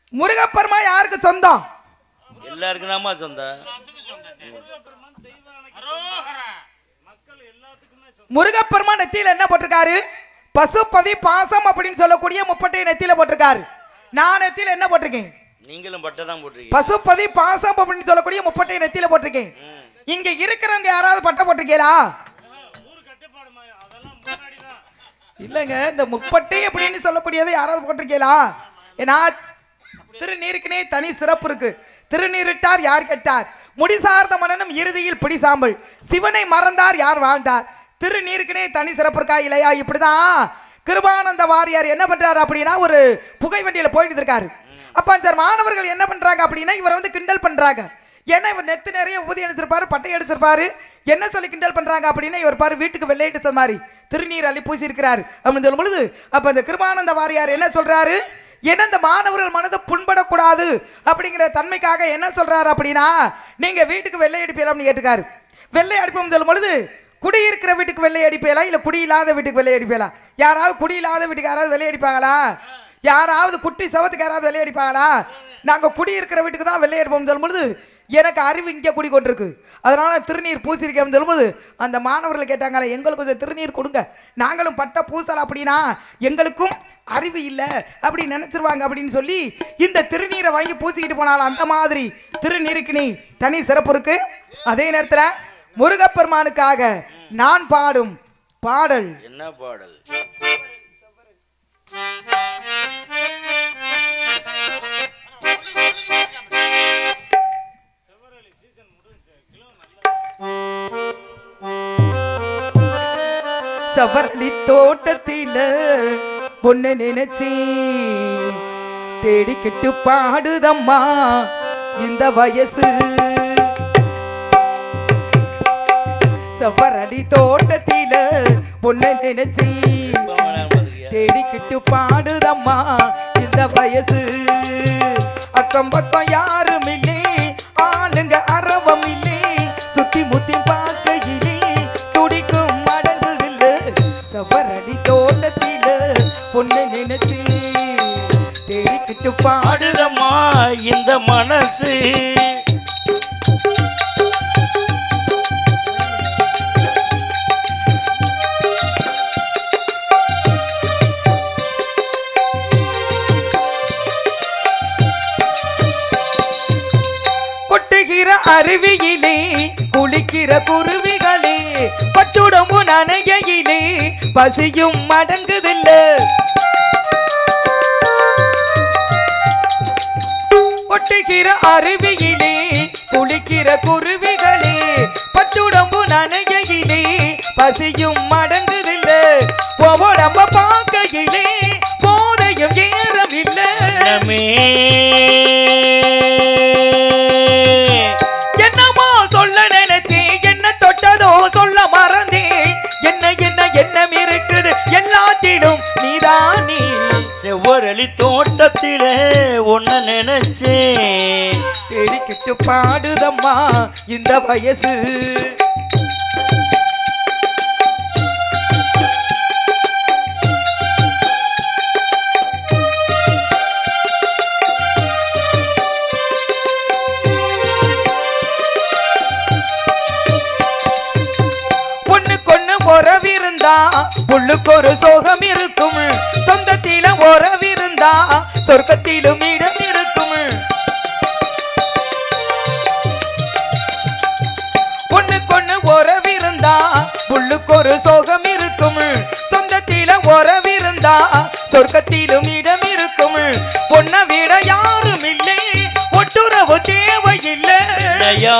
முருகப்பெருமா யாருக்கு சொந்தம் எல்லாருக்கும் தான்மா சொந்தம் முருகப்பெருமா நெத்தியில என்ன போட்டிருக்காரு பசுபதி பாசம் அப்படின்னு சொல்லக்கூடிய முப்பட்டை நெத்தியில போட்டிருக்காரு நான் நெத்தியில என்ன போட்டிருக்கேன் நீங்களும் பட்டை தான் போட்டிருக்கீங்க பசுபதி பாசம் அப்படின்னு சொல்லக்கூடிய முப்பட்டை நெத்தியில போட்டிருக்கேன் இங்க இருக்கிறவங்க யாராவது பட்டை போட்டிருக்கீங்களா இல்லைங்க இந்த முப்பட்டை அப்படின்னு சொல்லக்கூடியது யாராவது போட்டிருக்கீங்களா ஏன்னா திருநீருக்குனே தனி சிறப்பு இருக்கு திருநீரிட்டார் யார் கெட்டார் முடி சார்ந்த மனனும் இறுதியில் பிடி சாம்பல் சிவனை மறந்தார் யார் வாழ்ந்தார் திருநீருக்குனே தனி சிறப்பு இருக்கா இல்லையா இப்படிதான் கிருபானந்த வாரியார் என்ன பண்றாரு அப்படின்னா ஒரு புகை வண்டியில போயிட்டு இருக்காரு அப்ப அந்த மாணவர்கள் என்ன பண்றாங்க அப்படின்னா இவரை வந்து கிண்டல் பண்றாங்க ஏன்னா இவர் நெத்து நிறைய ஊதி அடிச்சிருப்பாரு பட்டை அடிச்சிருப்பாரு என்ன சொல்லி கிண்டல் பண்றாங்க அப்படின்னா இவர் பாரு வீட்டுக்கு வெள்ளையிட்டு மாதிரி திருநீர் அள்ளி பூசி இருக்கிறாரு அப்படின்னு சொல்லும் பொழுது அப்ப அந்த கிருபானந்த வாரியார் என்ன சொல்றாரு ஏன்னா இந்த மாணவர்கள் மனது புண்படக்கூடாது அப்படிங்கிற தன்மைக்காக என்ன சொல்றாரு அப்படின்னா நீங்க வீட்டுக்கு வெள்ளை அடிப்பீங்களா அப்படின்னு கேட்டுக்காரு வெள்ளை அடிப்போம் சொல்லும் பொழுது குடி இருக்கிற வீட்டுக்கு வெள்ளை அடிப்பீங்களா இல்ல குடி இல்லாத வீட்டுக்கு வெள்ளை அடிப்பீங்களா யாராவது குடி இல்லாத வீட்டுக்கு யாராவது வெள்ளை அடிப்பாங்களா யாராவது குட்டி சவத்துக்கு யாராவது வெள்ளை அடிப்பாங்களா நாங்க குடி இருக்கிற வீட்டுக்கு தான் வெள்ளை அடிப்போம் சொல்லும் பொழுது எனக்கு அறிவு இங்கே குடி கொண்டிருக்கு அதனால திருநீர் பூசிருக்கேன் சொல்லும்போது அந்த மாணவர்கள் கேட்டாங்களே எங்களுக்கு கொஞ்சம் திருநீர் கொடுங்க நாங்களும் பட்ட பூசல் அப்படின்னா எங்களுக்கும் அறிவு இல்லை அப்படி நினைச்சிருவாங்க அப்படின்னு சொல்லி இந்த திருநீரை வாங்கி பூசிக்கிட்டு போனாலும் அந்த மாதிரி திருநீருக்கு நீ தனி சிறப்பு இருக்கு அதே நேரத்தில் முருகப்பெருமானுக்காக நான் பாடும் பாடல் என்ன பாடல் சவரளி தோட்டத்தில பொண்ணு நினைச்சி தேடிக்கிட்டு பாடுதம்மா இந்த வயசு சவரளி தோட்டத்தில பொண்ணு நினைச்சி எப்ப வேணாலும் பாத்துக்கியா? தேடிக்கிட்டு பாடுதம்மா இந்த வயசு அக்கம் பக்கம் யாரும் இல்லை ஆளுங்க அரவம் இல்லை சுத்தி முத்தி பார்க்கையிலே துடிக்கும் மடங்குதில்ல சவரடி தோட்டத்தில பொண்ணு நினைச்சு தேடிக்கிட்டு பாடு பாடுதம்மா இந்த மனசு கொட்டுகிற அருவியிலே குளிக்கிற குருவிகளே பட்டுடம்பு நனைகையிலே பசியும் மடங்குதில்ல கொட்டுகிற அருவியிலே குளிக்கிற குருவிகளே பட்டுடம்பு நனைகையிலே பசியும் மடங்குதில்ல உடம்ப பார்க்கையிலே போதையும் ஏறவில்லை என்னமே என்னமோ சொல்ல நினைச்சேன் என்ன தொட்டதோ சொல்ல மறந்தேன் என்ன என்ன எண்ணம் இருக்குது எல்லாத்திலும் நீதான் நீ செவ்வரளி தோட்டத்திலே ஒன்ன நினைச்சேன் தேடிக்கிட்டு பாடுதம்மா இந்த வயசு பொண்ணுக்கொண்ணு உறவிருந்தா புள்ளுக்கு ஒரு சோகம் இருக்கும் சொந்தத்தில உறவிருந்தா சொர்க்கத்திலும் இடம் இருக்கும் பொண்ணுக்கொண்ணு உறவிருந்தா புள்ளுக்கு ஒரு சோகம் இருக்கும் சொந்தத்தில உறவிருந்தா சொர்க்கத்திலும் இடம் இருக்கும் பொண்ணை விட யாரும் இல்லை ஒட்டுறவு தேவையில்லை என்னையா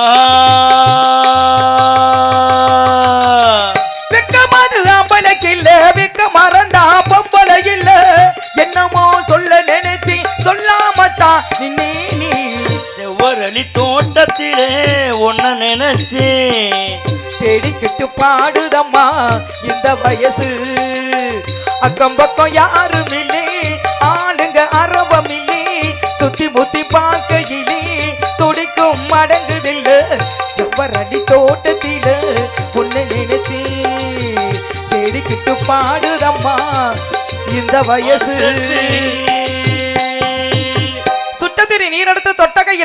வெக்கமாது ஆம்பளைக்கு இல்ல வெக்க மறந்தா பொம்பளை இல்ல என்னமோ சொல்ல நினைச்சி சொல்லாமத்தான் நின்னே நீ செவ்வரளி தோட்டத்திலே ஒன்ன நினைச்சேன் தேடிக்கிட்டு பாடுதம்மா இந்த வயசு அக்கம் பக்கம் யாரும் இல்லை ஆளுங்க அரவம் இல்லை சுத்தி முத்தி பார்க்கையிலே துடிக்கும் மடங்குதில்ல செவ்வரடி தோட்டத்தில உன்னை நினைச்சி தேடிக்கிட்டு பாடுதம்மா இந்த வயசு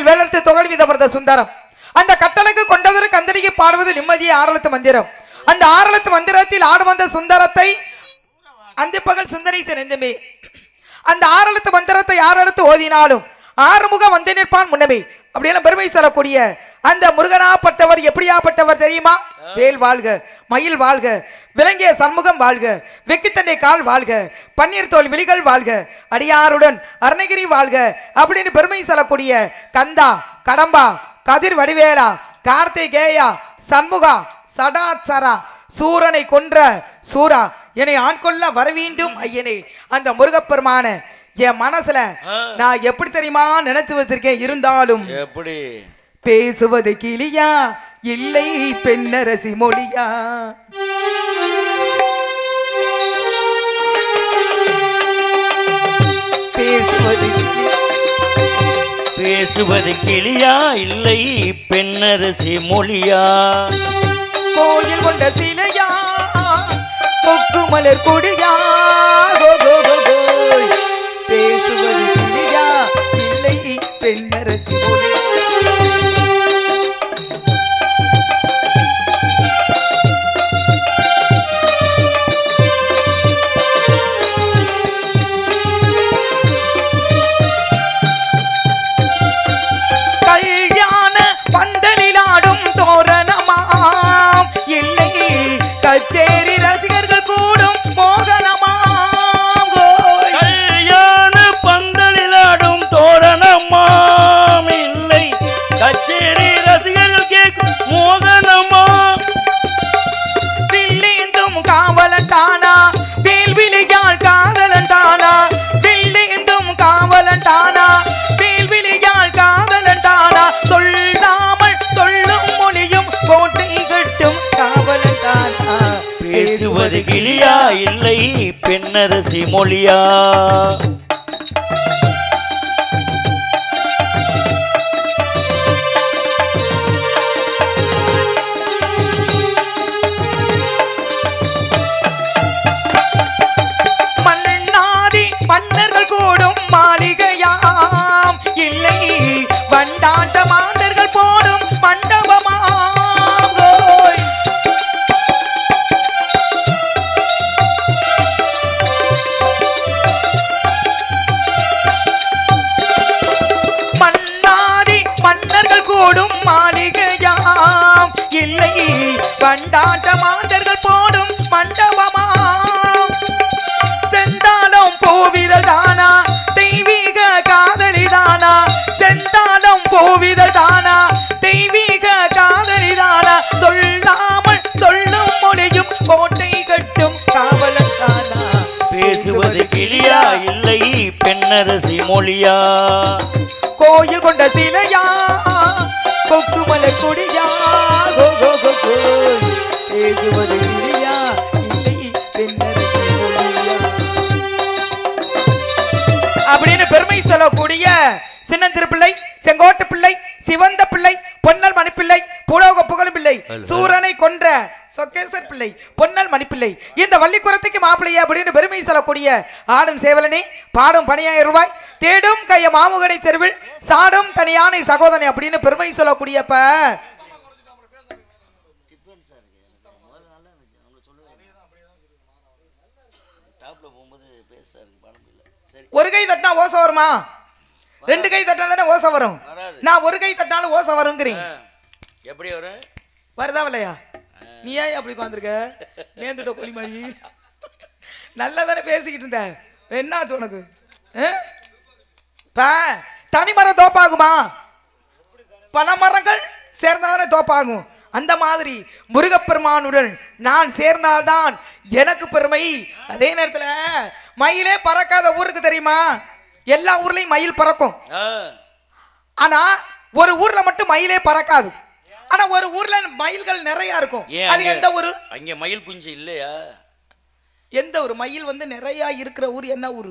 வேல் வேலத்து தொகல் விதமிருத சுந்தரம் அந்த கட்டளைக்கு கொண்டதற்கு கந்தனிக்கு பாடுவது நிம்மதியை ஆரலத்து மந்திரம் அந்த ஆரலத்து மந்திரத்தில் ஆடு வந்த சுந்தரத்தை அந்த பகல் சிந்தனை சிறந்தமே அந்த ஆறெழுத்து மந்திரத்தை ஆறெழுத்து ஓதினாலும் ஆறுமுக வந்து நிற்பான் முன்னமே அப்படியெல்லாம் பெருமை சொல்லக்கூடிய அந்த முருகனாப்பட்டவர் எப்படியாப்பட்டவர் தெரியுமா வேல் வாழ்க மயில் வாழ்க விளங்கிய சண்முகம் வாழ்க வெக்கித்தண்டை கால் வாழ்க பன்னீர் தோல் விழிகள் வாழ்க அடியாருடன் அருணகிரி வாழ்க அப்படின்னு பெருமை சொல்லக்கூடிய கந்தா கடம்பா கதிர் வடிவேலா கார்த்திகேயா சண்முகா சடாச்சரா சூரனை கொன்ற சூரா என்னை ஆட்கொள்ள வரவேண்டும் ஐயனே அந்த முருகப்பெருமான என் மனசுல நான் எப்படி தெரியுமா நினைச்சு வச்சிருக்கேன் இருந்தாலும் எப்படி பேசுவது கிளியா இல்லை பெண்ணரசி மொழியா பேசுவது கிளியா பேசுவது கிளியா இல்லை பெண்ணரசி மொழியா கோயில் கொண்ட சிலையா கொக்கு மலர் கொடியா கோ, கோ, கோ, கோய். பேசுவது கிளியா இல்லை பெண்ணரசி மொழியா கல்யாண பந்தலிலாடும் தோரணமாம் இல்லை கச்சேரி ரசிகர்கள் கூடும் மோகனமாம் ஓய். கல்யாண பந்தலிலாடும் தோரணமாம் இல்லை கச்சேரி ரசிகர்கள் கேட்கும் மோகனமா வில்லேந்தும் காவலன் தானா வேல்விழியால் காதலன் தானா வில்லேந்தும் காவலன் தானா வேல்விழியால் காதலன் தானா சொல்லாமல் சொல்லும் மொழியும் கோட்டை கட்டும் காவலன் தானா பேசுவது கிளியா இல்லை பெண்ணரசி மொழியா மன்னாதி மன்னர்கள் கூடும் மாளிகையாம் இல்லை வண்டாட்ட மாந்தர்கள் போடும் மண்டபமாம் ஓய். மன்னாதி மன்னர்கள் கூடும் மாளிகையாம் இல்லை வண்டாட்ட மாந்தர்கள் போடும் மண்டபமாம் செந்தாளம் பூவிதழ் தானா தெய்வீக காதலி தானா செந்தாளம் பூவிதழ் தானா தெய்வீக காதலி தானா சொல்லாமல் சொல்லும் மொழியும் கோட்டை கட்டும் காவலன் தானா பேசுவது கிளியா இல்லை பெண்ணரசி மொழியா கோயில் கொண்ட சிலையா கொக்கு மலை கொடியா கோ கோ கோ கோய். பேசுவது கிளியா இல்லை பெண்ணரசி மொழியா அப்படின்னு பெருமை சொல்லக்கூடிய சின்னந்திருப்பிள்ளை செங்கோட்டு பிள்ளை சிவந்த பிள்ளை பொன்னல் மணிப்பிள்ளை புலோக புகழும் பிள்ளை சூரனை கொன்ற சொக்கேசர் பிள்ளை பொன்னல் மணிப்பிள்ளை இந்த வள்ளிக்குரத்துக்கு மாப்பிள்ளையே அப்படின்னு பெருமை சொல்லக்கூடிய ஆடும் சேவலனே பாடும் பணியாயிரம் ரூபாய் தேடும் கைய மாமுகனை தெருவில் சாடும் தனியானை சகோதரனை அப்படின்னு பெருமை சொல்லக்கூடியப்ப டாப்ல போகும்போது பேசாரு படம் இல்லை சரி ஒரு கை தட்டினா ஓசை வருமா ரெண்டு கை தட்டினா தானே ஓசை வரும் வராது. நான் ஒரு கை தட்டினாலும் ஓசை வருங்கிறீங்க ஆ, எப்படி வரும் வருதா இல்லையா நீ ஏன் அப்படி உட்காந்துருக்க நேர்ந்துட்ட கோழி மாதிரி நல்லா தானே பேசிக்கிட்டு இருந்த என்னாச்சு உனக்கு ஆ? பா தனிமரம் தோப்பாகுமா பல மரங்கள் சேர்ந்தாதானே தோப்பாகும் அந்த மாதிரி முருகப்பெருமானுடன் நான் சேர்ந்தால்தான் எனக்கு பெருமை அதே நேரத்துல மயிலே பறக்காத ஊருக்கு தெரியுமா எல்லா ஊர்லயும் மயில் பறக்கும் ஆ, ஆனா ஒரு ஊர்ல மட்டும் மயிலே பறக்காது ஆனா ஒரு ஊர்ல மயில்கள் நிறைய இருக்கும் ஏன் அது அங்க- எந்த ஊரு அங்க மயில் குஞ்சு இல்லையா எந்த ஒரு மயில் வந்து நிறைய இருக்கிற ஊர் என்ன ஊரு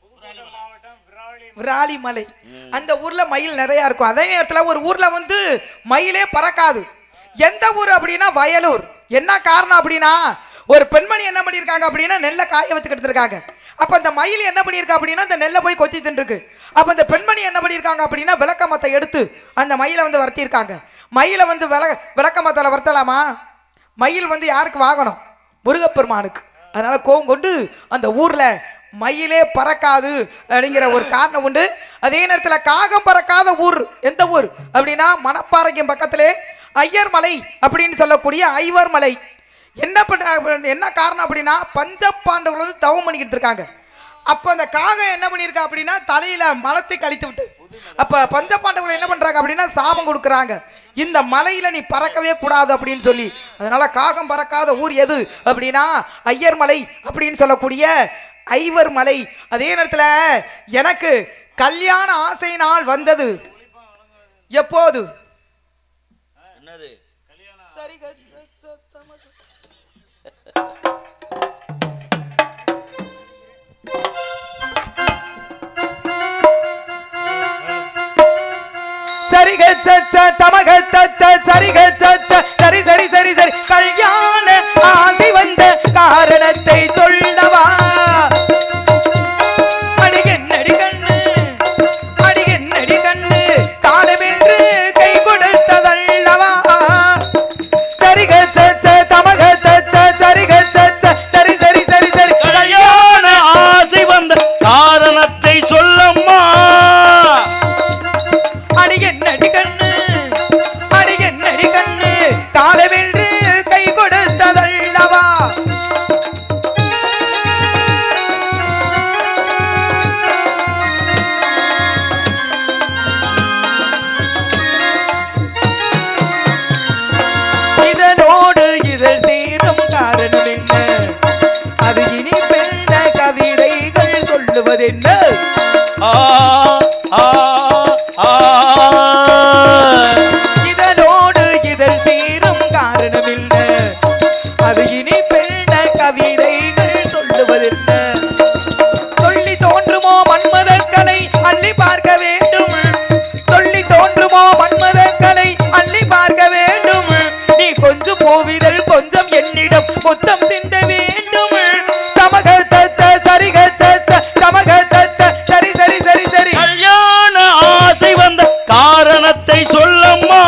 விராலிமலை அந்த ஊர்ல மயில் நிறைய இருக்கும் அதே நேரத்துல ஒரு ஊர்ல வந்து மயிலே பறக்காது எந்த ஊர் அப்படின்னா வயலூர் என்ன காரணம் அப்படின்னா ஒரு பெண்மணி என்ன பண்ணியிருக்காங்க அப்படின்னா நெல்லை காய வச்சுக்கிட்டு இருக்காங்க அப்போ அந்த மயில் என்ன பண்ணியிருக்கா அப்படின்னா அந்த நெல்லை போய் கொத்தி தின்றுருக்கு அப்போ அந்த பெண்மணி என்ன பண்ணியிருக்காங்க அப்படின்னா விளக்கமத்தை எடுத்து அந்த மயிலை வந்து வர்த்தியிருக்காங்க மயிலை வந்து விள விளக்கமத்தில் வர்த்தலாமா மயில் வந்து யாருக்கு வாங்கணும் முருகப்பெருமானுக்கு அதனால கோவம் கொண்டு அந்த ஊர்ல மயிலே பறக்காது அப்படிங்கிற ஒரு காரணம் உண்டு அதே நேரத்தில் காகம் பறக்காத ஊர் எந்த ஊர் அப்படின்னா மணப்பாறைக்கும் பக்கத்திலே ஐயர் மலை அப்படின்னு சொல்லக்கூடிய ஐவர் மலை என்ன பண்றாங்க என்ன காரணம் அப்படின்னா பஞ்ச பாண்டவர்கள் வந்து தவம் பண்ணிக்கிட்டு இருக்காங்க அப்போ அந்த காகம் என்ன பண்ணியிருக்கா அப்படின்னா தலையில மலத்தை கழித்து விட்டு அப்ப பஞ்ச பாண்டவர்கள் என்ன பண்றாங்க அப்படின்னா சாபம் கொடுக்குறாங்க இந்த மலையில நீ பறக்கவே கூடாது அப்படின்னு சொல்லி அதனால காகம் பறக்காத ஊர் எது அப்படின்னா ஐயர் மலை அப்படின்னு சொல்லக்கூடிய ஐவர் மலை அதே நேரத்துல எனக்கு கல்யாண ஆசை நாள் வந்தது எப்போது என்னது சரிக சத்த தமக தத்த சரிக சத்த சரி சரி சரி சரி கல்யாண ஆசை வந்த காரணத்தை சொல்லவா அடிகன்னடி கண்ணு அடிகன்னடி கண்ணு காலமென்று கை கொடுத்ததல்லவா சரிக சத்த தமக தத்த சரிக சத்த சரி சரி சரி சரி கல்யாண ஆசை வந்த காரணத்தை சொல்லம்மா அடிகன்னடி கண்ணு அடிகன்னடி கண்ணு காலமென்று கை கொடுத்ததல்லவா இதனோடு இதழ் சேரும் காரணம் என்ன அது இனி பெண்ண கவிதைகள் சொல்லுவதென்ன ஆ ஆ ஆ இதனோடு இதழ் சேரும் காரணம் என்ன அது இனி பெண்ண கவிதைகள் சொல்லுவதென்ன சொல்லி தோன்றுமோ மன்மதக்கலை அள்ளி பார்க்க வேண்டும் சொல்லி தோன்றுமோ மன்மதக்கலை அள்ளி பார்க்க வேண்டும் நீ கொஞ்சம் போவிதழ் கொஞ்சம் என்னிடம் மொத்தம் சிந்த வேண்டும் தமக தத்த சரிக தத்த தமக தத்த சரி சரி சரி சரி கல்யாண ஆசை வந்த காரணத்தை சொல்லம்மா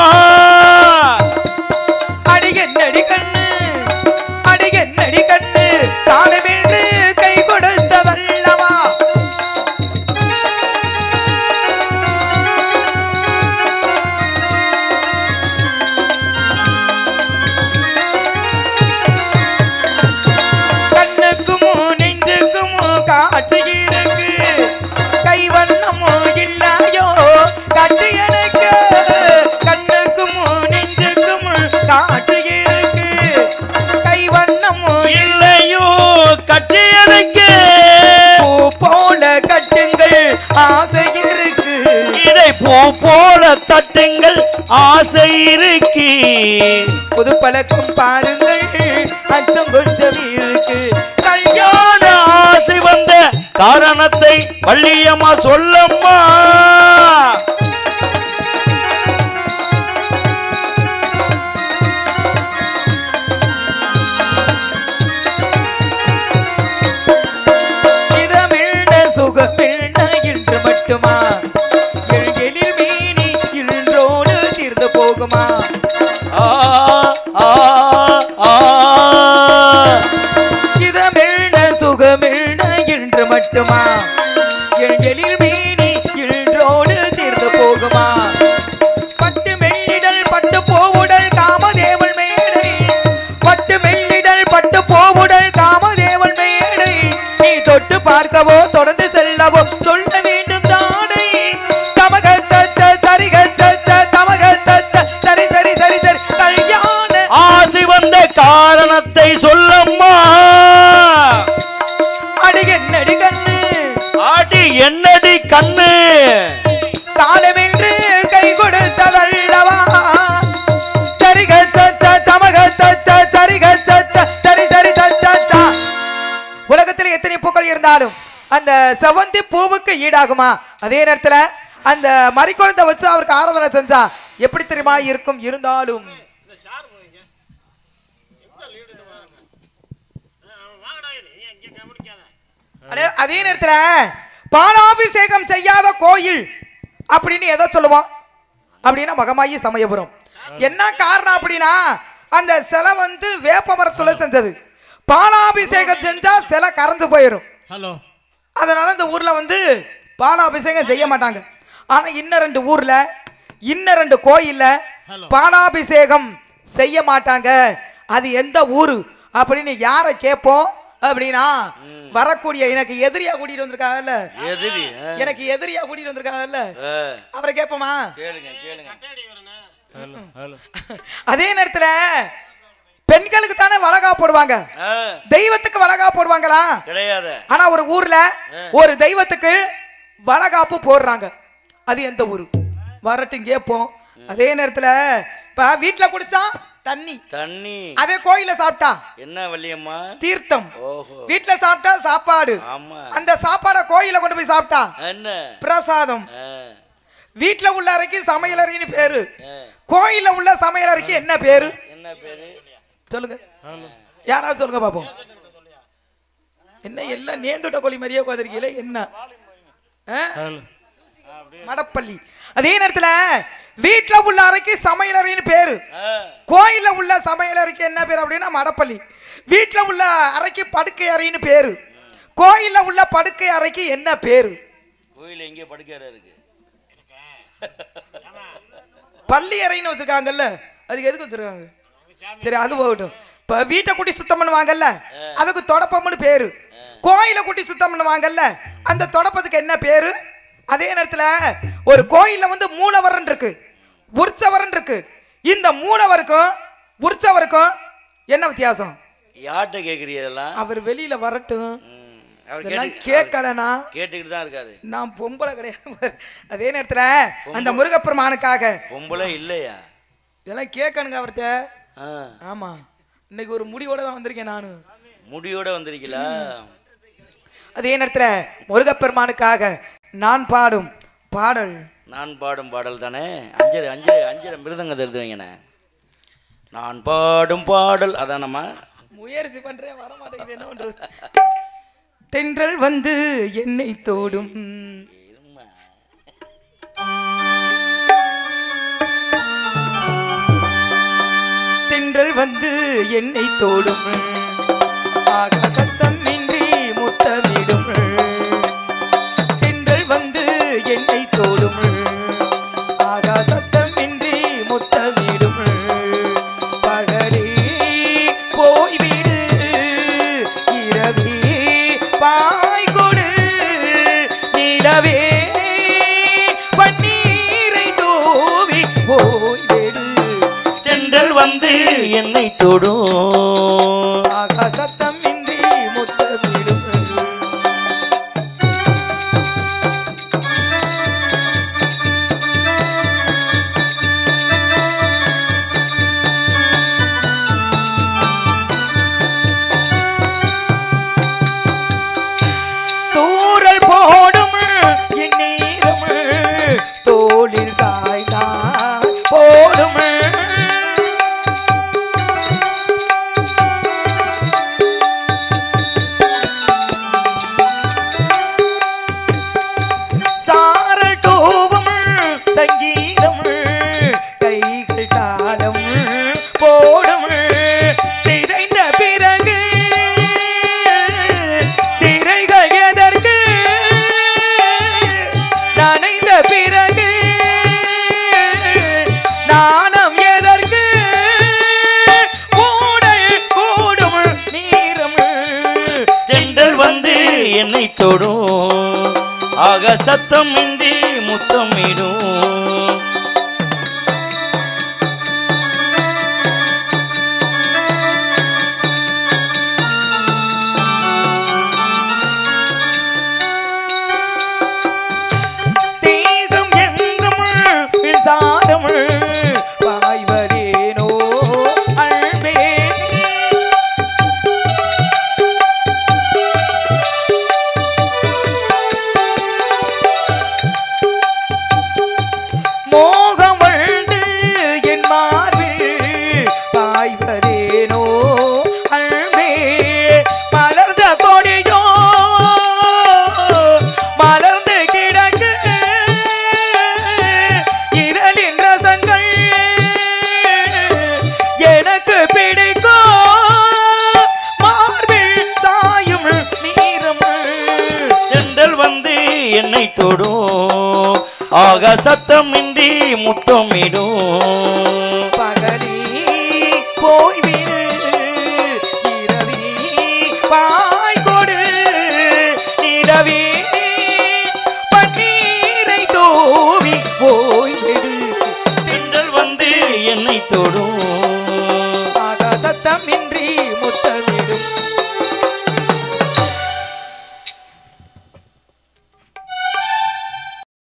அடிகன்னடி கண்ணு அடிகன்னடி கண்ணு காலமென்று கை கொடுத்ததல்லவா கண்ணுக்கும் நெஞ்சுக்கும் காட்சி இருக்கு கைவண்ணமோ இல்லையோ கட்டு எனக்கு கண்ணுக்கும் நெஞ்சுக்கும் காட்சி இருக்கு கைவண்ணமோ இல்லையோ கட்டியதுக்கு பூ போல கட்டுங்கள் ஆசை இருக்கு இதை பூ போல தட்டுங்கள் ஆசை இருக்கு புது பழக்கம் பாருங்கள் அச்சம் கொஞ்சம் இருக்கு கல்யாண ஆசை வந்த காரணத்தை வள்ளியம்மா சொல்லம்மா இதமிழ்ந்த சுகமிழ்ந்த இன்று மட்டுமா எழில் மீனி இன்றோடு தீர்ந்து போகுமா ஆ ஆ ஆ இதமிழ்ந்த சுகமிழ்ந்த இன்று மட்டுமா எழில் மீனி இன்றோடு தீர்ந்து போகுமா பட்டு மெல்லிடல் பட்டு போவுடல் காமதேவள் மேடை பட்டு மெல்லிடல் பட்டு போவுடல் காமதேவள் மேடை நீ தொட்டு பார்க்கவோ தொடர்ந்து செல்லவோ சொல்ல வேண்டும் தானே தமக தத்த சரிக தத்த தமக தத்த சரி சரி சரி சரி கல்யாண ஆசை வந்த காரணத்தை சொல்லம்மா அடிகன்னடி கண்ணு ஆடி என்னடி கண்ணு காலமென்று கை கொடுத்ததல்லவா சரிக தத்த தமக தத்த சரிக தத்த சரி சரி தத்த உலகத்தில் எத்தனை பூக்கள் இருந்தாலும் அந்த செவந்தி பூவுக்கு ஈடாகுமா அதே நேரத்துல அந்த மறிக்குழந்தை வச்சு அவருக்கு ஆராதனை செஞ்சா எப்படி தெரியுமா இருக்கும் இருந்தாலும் அதே- அதே நேரத்துல பாலாபிஷேகம் செய்யாத கோயில் அப்படின்னு எதை சொல்லுவோம் அப்படின்னா மகமாயி சமயபுரம் என்ன காரணம் அப்படின்னா அந்த சிலை வந்து வேப்ப மரத்துல செஞ்சது பாலாபிஷேகம் செஞ்சா சிலை கரைஞ்சு போயிடும் ஹலோ அதனால இந்த ஊர்ல வந்து பாலாபிஷேகம் செய்ய மாட்டாங்க ஆனா இன்னும் ரெண்டு ஊர்ல இன்னும் ரெண்டு கோயில்ல Hello. பாலாபிஷேகம் செய்ய மாட்டாங்க அது எந்த ஊரு அப்படின்னு யாரை கேட்போம் அப்படின்னா வரக்கூடிய எனக்கு எதிரியா கூட்டிட்டு வந்திருக்காங்கல்ல எதிரி ஆ. எனக்கு எதிரியா கூட்டிட்டு வந்திருக்காங்கல்ல ஆ. அவரை கேட்போமா கேளுங்க கேளுங்க ஹலோ ஹலோ அதே நேரத்துல பெண்களுக்கு தானே வளகா போடுவாங்க ஆ, தெய்வத்துக்கு வளகா போடுவாங்களா கிடையாது ஆனா ஒரு ஊர்ல ஒரு தெய்வத்துக்கு வளகாப்பு போடுறாங்க அது எந்த ஊரு வரட்டும் கேட்போம் அதே நேரத்துல இப்ப வீட்டுல குடிச்சா தண்ணி தண்ணி அதே கோயில சாப்பிட்டா என்ன வள்ளியம்மா தீர்த்தம் ஓஹோ வீட்டுல சாப்பிட்டா சாப்பாடு ஆமா அந்த சாப்பாடை கோயில கொண்டு போய் சாப்பிட்டா என்ன பிரசாதம் ஆ, வீட்டுல உள்ள அறைக்கு சமையல் அறைன்னு பேரு ஆ. கோயில்ல உள்ள சமையல் அறைக்கு என்ன பேரு என்ன பேரு சொல்லுங்க ஹலோ யாராவது சொல்லுங்க பாப்போம் என்ன எல்லாம் நேந்துட்ட கோழி மாதிரியே உட்காந்துருக்கீங்களே என்ன ஆ? ஹலோ மடப்பள்ளி அதே நேரத்துல வீட்ல உள்ள அறைக்கு சமையல் அறைன்னு பேரு ஆ, கோயில்ல உள்ள சமையல் அறைக்கு என்ன பேரு அப்படின்னா மடப்பள்ளி வீட்ல உள்ள அறைக்கு படுக்கை அறைன்னு பேரு கோயில்ல உள்ள படுக்கை அறைக்கு என்ன பேரு கோயில் எங்கே படுக்கையறை இருக்கு பள்ளி அறைன்னு வச்சிருக்காங்கல்ல அதுக்கு எதுக்கு வச்சிருக்காங்க சரி அது போகட்டும் இப்ப வீட்டை குட்டி சுத்தம் பண்ணுவாங்கல்ல அதுக்கு தொடப்பம்னு பேரு கோயிலை குட்டி சுத்தம் பண்ணுவாங்கல்ல அந்த தொடப்பத்துக்கு என்ன பேரு அதே நேரத்துல ஒரு கோயில்ல வந்து மூலவரன் இருக்கு உற்சவரன் இருக்கு இந்த மூலவருக்கும் உற்சவருக்கும் என்ன வித்தியாசம் யார்கிட்ட கேட்குறீ இதெல்லாம் அவர் வெளியில வரட்டும் ம், அவர் இதெல்லாம் கேட்டு கேட்கலனா கேட்டுக்கிட்டு தான் இருக்காரு நான் பொம்பளை கிடையாது அதே நேரத்துல அந்த முருகப்பெருமானுக்காக பொம்பளை இல்லையா இதெல்லாம் கேட்கணுங்க அவர்கிட்ட ஆ, ஆமா இன்னைக்கு ஒரு முடிவோட தான் வந்திருக்கேன் நானு முடியோட வந்திருக்கீங்களா அதே நேரத்துல முருகப்பெருமானுக்காக நான் பாடும் பாடல் நான் பாடும் பாடல் தானே அஞ்சரை அஞ்சரை அஞ்சரை மிருதங்க தெரிந்து வைங்கண்ணே நான் பாடும் பாடல் அதானம்மா முயற்சி பண்றேன் வர மாட்டேங்குது என்ன பண்றது தென்றல் வந்து என்னை தோடும் இரும்மா. தென்றல் வந்து என்னை தோடும் ஆக சத்தம் இன்றி முத்தமிடும் தென்றல் வந்து என்னை தோடும் ஆக சத்தம் இன்றி முத்தமிடும் பகலே போய்விடு இரவே பாய் கொடு நிலவே பன்னீரை தூவி போய்விடு தென்றல் வந்து என்னை தொடும் ஆகா சத்தம் இன்றி முத்தமிடும் தூரல் போடும் என் நீரம் தோளில் சாய்ந்தால் போடும் சாரல் தூவும் சங்கீதம் கைகள் தாளம் போடும் சிதைந்த பிறகு சிறைகள் எதற்கு நனைந்த பிறகு நாணம் எதற்கு கூடல் கூடும் நீரம் தென்றல் வந்து என்னை தொடும் ஆக சத்தம் இன்றி முத்தமிடும் தேகம் எங்கும் மின்சாரம் பாய்வதேனோ அன்பே என்னை தொடும் ஆக சத்தமின்றி முத்தமிடும் பகலி போய்விடு இரவி பாய் கொடு இரவி பன்னீரை தூவி போய்விடு திண்டல் வந்து என்னை தொடும்